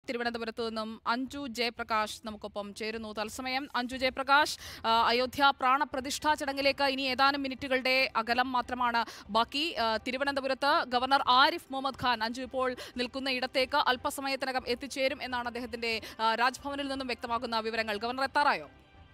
തിരുവനന്തപുരത്ത് നിന്നും അഞ്ജു ജയപ്രകാശ് നമുക്കൊപ്പം ചേരുന്നു തത്സമയം അഞ്ജു ജയപ്രകാശ് ആ, അയോധ്യ പ്രാണപ്രതിഷ്ഠാ ചടങ്ങിലേക്ക് ഇനി ഏതാനും മിനിറ്റുകളുടെ അകലം മാത്രമാണ് ബാക്കി ആ, തിരുവനന്തപുരത്ത് ഗവർണർ ആരിഫ് മുഹമ്മദ് ഖാൻ അഞ്ജു ഇപ്പോൾ നിൽക്കുന്ന ഇടത്തേക്ക് അല്പസമയത്തിനകം എത്തിച്ചേരും എന്നാണ് അദ്ദേഹത്തിന്റെ ആ, രാജ്ഭവനിൽ നിന്നും വ്യക്തമാകുന്ന വിവരങ്ങൾ ഗവർണർ എത്താറായോ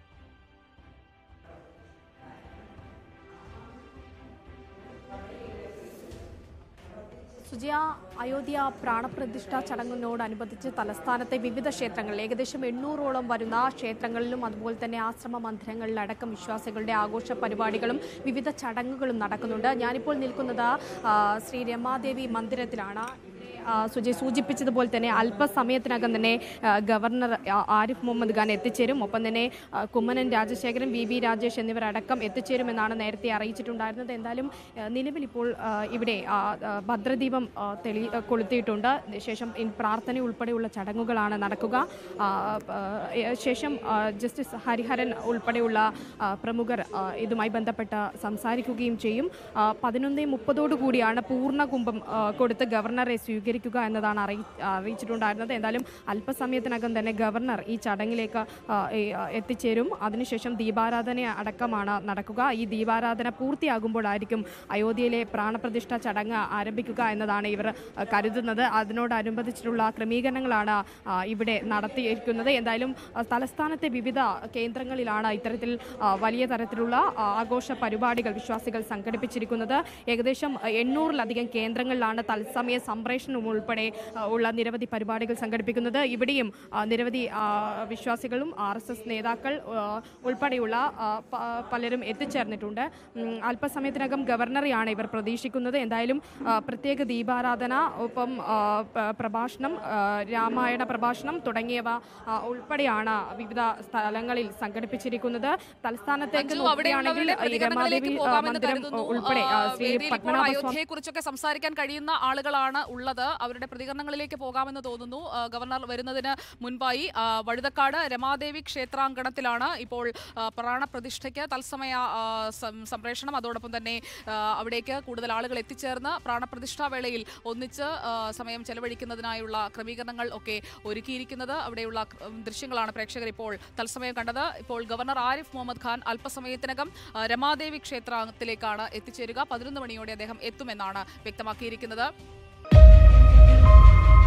സുജിയ അയോധ്യ പ്രാണപ്രതിഷ്ഠാ ചടങ്ങിനോടനുബന്ധിച്ച് തലസ്ഥാനത്തെ വിവിധ ക്ഷേത്രങ്ങളിൽ ഏകദേശം എണ്ണൂറോളം വരുന്ന ക്ഷേത്രങ്ങളിലും അതുപോലെ തന്നെ ആശ്രമ മന്ദിരങ്ങളിലടക്കം വിശ്വാസികളുടെ ആഘോഷ പരിപാടികളും വിവിധ ചടങ്ങുകളും നടക്കുന്നുണ്ട് ഞാനിപ്പോൾ നിൽക്കുന്നത് ആ, ശ്രീ രമാദേവി മന്ദിരത്തിലാണ് ഇവിടെ, ആ, സുജയ് സൂചിപ്പിച്ചതുപോലെ തന്നെ അല്പസമയത്തിനകം തന്നെ ആ, ഗവർണർ ആ, ആരിഫ് മുഹമ്മദ് ഖാൻ എത്തിച്ചേരും ഒപ്പം തന്നെ ആ, കുമ്മനം രാജശേഖരൻ വി വി രാജേഷ് എന്നിവരടക്കം എത്തിച്ചേരുമെന്നാണ് നേരത്തെ അറിയിച്ചിട്ടുണ്ടായിരുന്നത് എന്തായാലും ആ, നിലവിൽ ഇപ്പോൾ ആ, ഇവിടെ ആ, ആ, ഭദ്രദീപം ആ, തെളി ആ, കൊളുത്തിയിട്ടുണ്ട് ശേഷം ഇൻ പ്രാർത്ഥന ഉൾപ്പെടെയുള്ള ചടങ്ങുകളാണ് നടക്കുക ആ, ആ, ശേഷം ആ, ജസ്റ്റിസ് ഹരിഹരൻ ഉൾപ്പെടെയുള്ള ആ, പ്രമുഖർ ആ, ഇതുമായി ബന്ധപ്പെട്ട് സംസാരിക്കുകയും ചെയ്യും ആ, പതിനൊന്ന് മുപ്പതോടു കൂടിയാണ് പൂർണ്ണ കുംഭം ആ, കൊടുത്ത് ഗവർണറെ സ്വീകരിക്കുക എന്നതാണ് അറിയി അറിയിച്ചിട്ടുണ്ടായിരുന്നത് എന്തായാലും അല്പസമയത്തിനകം തന്നെ ഗവർണർ ഈ ചടങ്ങിലേക്ക് ആ, ഈ, ആ, എത്തിച്ചേരും അതിനുശേഷം ദീപാരാധന അടക്കമാണ് നടക്കുക ഈ ദീപാരാധന പൂർത്തിയാകുമ്പോഴായിരിക്കും അയോധ്യയിലെ പ്രാണപ്രതിഷ്ഠ ചടങ്ങ് ആരംഭിക്കുക എന്നതാണ് ഇവർ ആ, കരുതുന്നത് അതിനോടനുബന്ധിച്ചിട്ടുള്ള ക്രമീകരണങ്ങളാണ് ആ, ഇവിടെ നടത്തിയിരിക്കുന്നത് എന്തായാലും ആ, തലസ്ഥാനത്തെ വിവിധ കേന്ദ്രങ്ങളിലാണ് ഇത്തരത്തിൽ ആ, വലിയ തരത്തിലുള്ള ആ, ആഘോഷ പരിപാടികൾ വിശ്വാസികൾ സംഘടിപ്പിച്ചിരിക്കുന്നത് ഏകദേശം എണ്ണൂറിലധികം കേന്ദ്രങ്ങളിലാണ് തത്സമയ സംപ്രേഷണം ഉൾപ്പെടെ ആ, ഉള്ള നിരവധി പരിപാടികൾ സംഘടിപ്പിക്കുന്നത് ഇവിടെയും ആ, നിരവധി ആ, വിശ്വാസികളും ആർ എസ് എസ് നേതാക്കൾ ആ, ഉൾപ്പെടെയുള്ള ആ, പ- പലരും എത്തിച്ചേർന്നിട്ടുണ്ട് ഉം, അല്പസമയത്തിനകം ഗവർണറെയാണ് ഇവർ പ്രതീക്ഷിക്കുന്നത് എന്തായാലും ആ, പ്രത്യേക ദീപാരാധന ഒപ്പം ആ, പ- പ്രഭാഷണം ആ, രാമായണ പ്രഭാഷണം തുടങ്ങിയവ ആ, ഉൾപ്പെടെയാണ് വിവിധ സ്ഥലങ്ങളിൽ സംഘടിപ്പിച്ചിരിക്കുന്നത് തലസ്ഥാനത്തേക്ക് അഞ്ജു, നോക്കുകയാണെങ്കിൽ അവിടെയുള്ളവരുടെ ഈ പ്രതികരണങ്ങളിലേക്ക് രമാദേവി ആ, പോകാമെന്ന് മന്ദിരം കരുതുന്നു. ഉൾപ്പെടെ ആ, ആ, ശ്രീ വേദിയിൽ ഇപ്പോൾ പത്മനാഭസ്വാമി അയോധ്യയെക്കുറിച്ചൊക്കെ സംസാരിക്കാൻ കഴിയുന്ന ആളുകളാണ് ഉള്ളത് അവരുടെ പ്രതികരണങ്ങളിലേക്ക് പോകാമെന്ന് തോന്നുന്നു ആ, ഗവർണർ വരുന്നതിന് മുൻപായി ആ, വഴുതക്കാട് രമാദേവി ക്ഷേത്രാങ്കണത്തിലാണ് ഇപ്പോൾ ആ, പ്രാണപ്രതിഷ്ഠയ്ക്ക് തത്സമയ ആ, സം- സംപ്രേഷണം അതോടൊപ്പം തന്നെ ആ, അവിടേക്ക് കൂടുതൽ ആളുകൾ എത്തിച്ചേർന്ന് പ്രാണപ്രതിഷ്ഠാ വേളയിൽ ഒന്നിച്ച് ആ, സമയം ചെലവഴിക്കുന്നതിനായുള്ള ക്രമീകരണങ്ങൾ ഒക്കെ ഒരുക്കിയിരിക്കുന്നത് അവിടെയുള്ള ഉം, ദൃശ്യങ്ങളാണ് പ്രേക്ഷകർ ഇപ്പോൾ തത്സമയം കണ്ടത് ഇപ്പോൾ ഗവർണർ ആരിഫ് മുഹമ്മദ് ഖാൻ അല്പസമയത്തിനകം ആ, രമാദേവി ക്ഷേത്രത്തിലേക്കാണ് എത്തിച്ചേരുക പതിനൊന്ന് മണിയോടെ അദ്ദേഹം എത്തുമെന്നാണ് വ്യക്തമാക്കിയിരിക്കുന്നത്